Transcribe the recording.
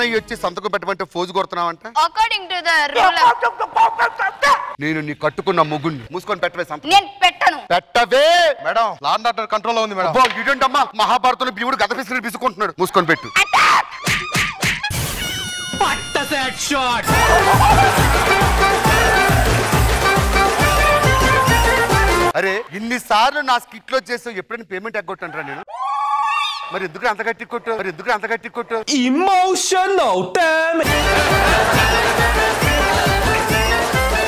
అన్నయ్య వచ్చి సంతకం పెట్టమంటే ఫోజు కొడుతున్నావంట అకార్డింగ్ టు ద రూల్ నేను నీ కట్టుకున్న ముగ్గుని మూసుకొని పెట్టవే సంతకం నేను పెట్టను పెట్టవే మేడం లాండ్ ఆర్డర్ కంట్రోల్లో ఉంది మేడం అబ్బో ఇదేంటమ్మా మహాభారతంలో భీముడు గత పిసిరి పిసుకుంటున్నాడు మూసుకొని పెట్టు అరే ఇన్నిసార్లు నా స్కిట్ లో చేసావు ఎప్పుడైనా పేమెంట్ ఎగ్గొట్టంటారా నేను మరి ఎందుకు అంత గట్టి కొట్టు మరి ఎందుకు అంత గట్టి కొట్టు Emotional damage.